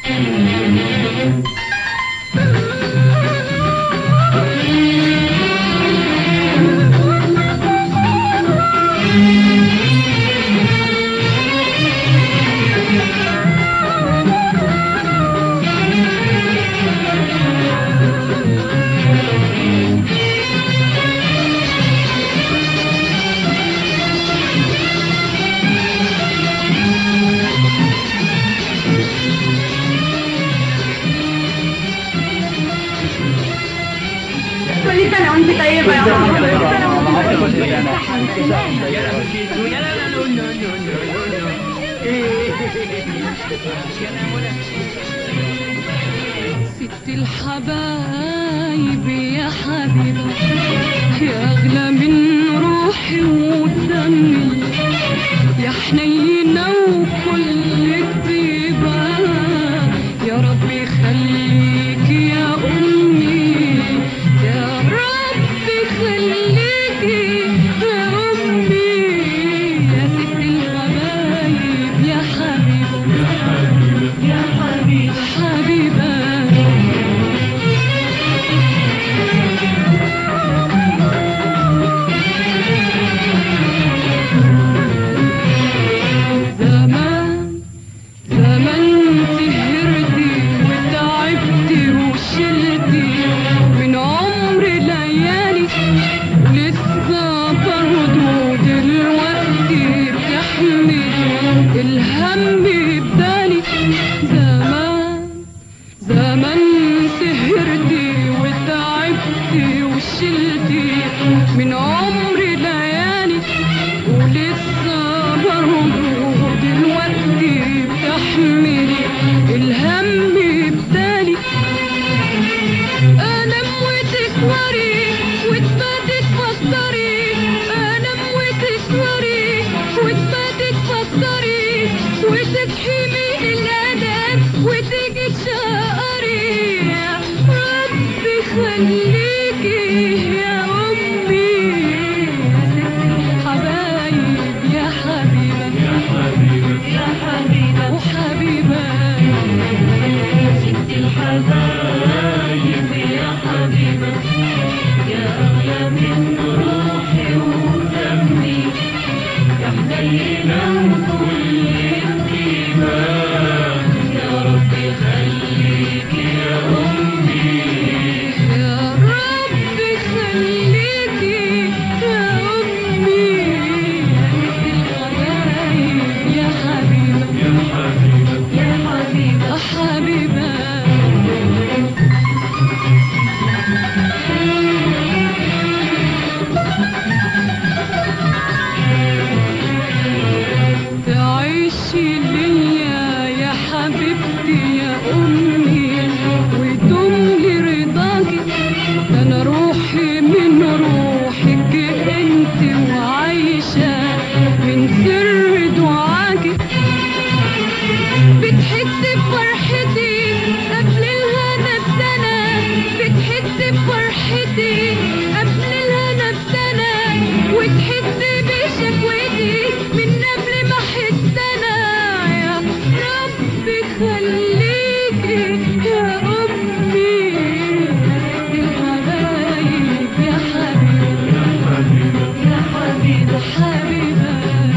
كل سنة وانت طيبة يا ماما ست الحبايب يا حبيبة يا أغلى من روحي ودمي يا حنينة وكل طيبة يا رب يخليك يا أمي يا رب يخليك يا أمي يا ست الحبايب يا حبيبة يا حبيبة حبيبة زمان زمان سهرتي وتعبتي وشلتي من عمر ليالي لسه برضو دلوقتي بتحمل الهم بدالي زمان زمان سهرتي وتعبتي وشلتي من عمر ليالي ولسه برضو دلوقتي بتحملي الهم بدالي انام وتسمري وتباتي تفكري انام وتسمري وتباتي تفكري وتصحي من الانام وتيجي تشقري يا ربي خليكي يا امي يا ست الحبايب يا حبيبه يا حبيبه يا حبيبه وحبيبه ست الحبايب يا حبيبه يا اغلى من روحي ودمي يا حنينه وكل طيبه يا رب خليك يا امي يا رب خليك يا امي يا ست الحبايب يا حبيبه يا حبيبه يا حبيبه حبيبه تعيشي ليا يا حبيبتي يا أمي وتملي رضاكي ده أنا روحي من روحك أنت وعايشة من سر دعاكي بتحس بفرحتي قبل الهنا بسنة بتحس بفرحتي قبل الهنا بسنة وتحس بشكوتي من قبل ما احس انا يا ربي خليكي يا امي يا الحبايب يا حبيبه يا حبيبه حبيبه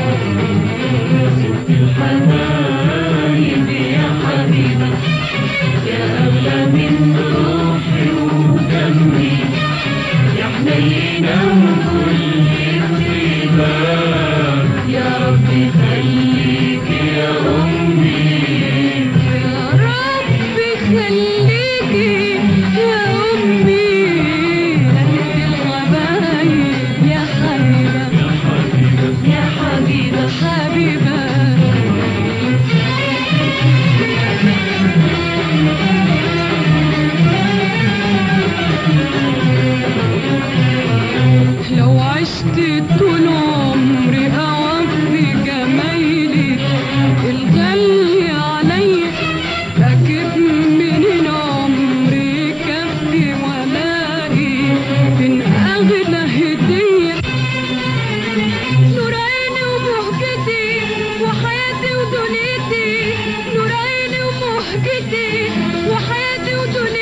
الحبايب يا حبيبه يا اغلى من روحي ودمي يا حنينه وكل طيبه يا ربي خليك يا امي يا ربي خليك يا امي يا ست الحبايب يا حبيبه يا حبيبه حبيبه لو وبهجتي وحياتي ودنيتي